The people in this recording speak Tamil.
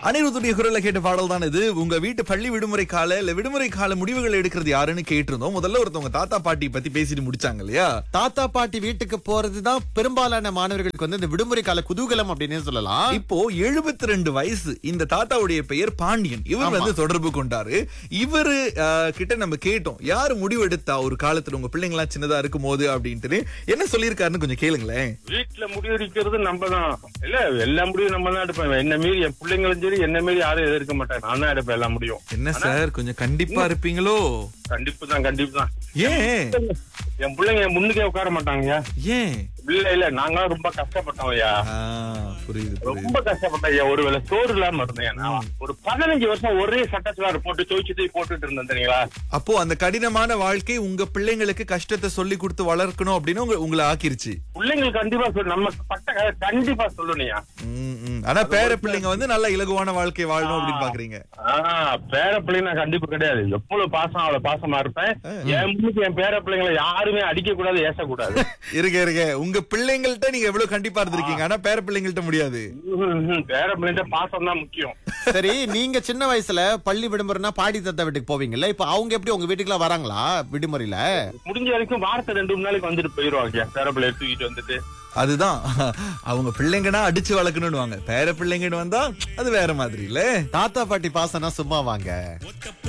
அனிருத்துடைய குரல்ல கேட்ட பாடல் தான் இது உங்க வீட்டு பள்ளி விடுமுறை கால இல்ல விடுமுறை கால முடிவுகள் எடுக்கிறது யாருன்னு கேட்டிருந்தோம் முதல்ல ஒருத்தவங்க தாத்தா பாட்டி பத்தி பேசிட்டு முடிச்சாங்க இல்லையா தாத்தா பாட்டி வீட்டுக்கு போறதுதான் பெரும்பாலான மாணவர்களுக்கு வந்து இந்த விடுமுறை கால குதூகலம் அப்படின்னு சொல்லலாம் இப்போ 72 ரெண்டு வயசு இந்த தாத்தாவுடைய பெயர் பாண்டியன் இவர் வந்து தொடர்பு கொண்டாரு இவரு ஆஹ், கிட்ட நம்ம கேட்டோம் யாரு முடிவு எடுத்தா ஒரு காலத்துல உங்க பிள்ளைங்க எல்லாம் சின்னதா இருக்கும் போது அப்படின்ட்டு என்ன சொல்லியிருக்காருன்னு கொஞ்சம் கேளுங்களேன் வீட்டுல முடிவெடுக்கிறது நம்ம தான் இல்ல எல்லா முடிவும் நம்ம தான் எடுப்பேன் என்ன மீறி என் பிள்ளைங்களும் சரி என்ன மீறி யாரும் எதிர்க்க மாட்டேன் நான் தான் எடுப்பேன் எல்லா முடியும் என்ன சார் கொஞ்சம் கண்டிப்பா இருப்பீங்களோ கண்டிப்பு தான் கண்டிப்பு தான் ஏன் என் பிள்ளைங்க என் முன்னுக்கே உட்கார மாட்டாங்கய்யா ஏன் இல்ல இல்ல நாங்களாம் ரொம்ப கஷ்டப்பட்டோம் ஐயா ஆ, புரியுது புரியுது ரொம்ப கஷ்டப்பட்டேன் ஐயா ஒருவேளை சோறு இல்லாம இருந்தேன் நான். ஒரு பதினஞ்சு வருஷம் ஒரே சட்டச்சுவார் போட்டு துவைச்சு தூக்கி போட்டுட்டு இருந்தேன் தெரியுங்களா அப்போ அந்த கடினமான வாழ்க்கை உங்க பிள்ளைங்களுக்கு கஷ்டத்தை சொல்லி கொடுத்து வளர்க்கணும் அப்படின்னு உங்க- உங்களை ஆக்கிருச்சு பிள்ளைங்களுக்கு கண்டிப்பா சொல்லு நம்ம பட்ட கதை கண்டிப்பா சொல்லணும்யா ம், ம். ஆனா பேர பிள்ளைங்க வந்து நல்ல இலகுவான வாழ்க்கை வாழணும் அப்படின்னு பாக்குறீங்க ஆஹ் பேர பிள்ளைங்க நான் கண்டிப்பா கிடையாது எவ்வளவு பாசம் அவ்வளவு பாசமா இருப்பேன் என் முன்னுக்கு என் பேர பிள்ளைங்களை யாருமே அடிக்க கூடாது ஏசக்கூடாது இருங்க இருங்க உங்க பிள்ளைங்கள்ட்ட நீங்க எவ்வளவு கண்டிப்பா இருந்திருக்கீங்க ஆனா பேர பிள்ளைங்கள்ட்ட முடியாது ம்ஹும். பேர பிள்ளைங்க பாசம் தான் முக்கியம் சரி நீங்க சின்ன வயசுல பள்ளி விடுமுறைனா பாடி தாத்தா வீட்டுக்கு போவீங்கல்ல இப்ப அவங்க எப்படி உங்க வீட்டுக்குலாம் வராங்களா விடுமுறையில முடிஞ்ச வரைக்கும் வாரத்தை ரெண்டு மூணு நாளைக்கு வந்துட்டு போயிருவாங்க பேர பிள்ளை தூக்கிட்டு வந்துட்டு அதுதான் அவங்க பிள்ளைங்கன்னா அடிச்சு வளர்க்கணும்னு வாங்க பேர பிள்ளைங்கன்னு வந்தா அது வேற மாதிரி இல்ல தாத்தா பாட்டி பாசம்னா சும்மா வாங்க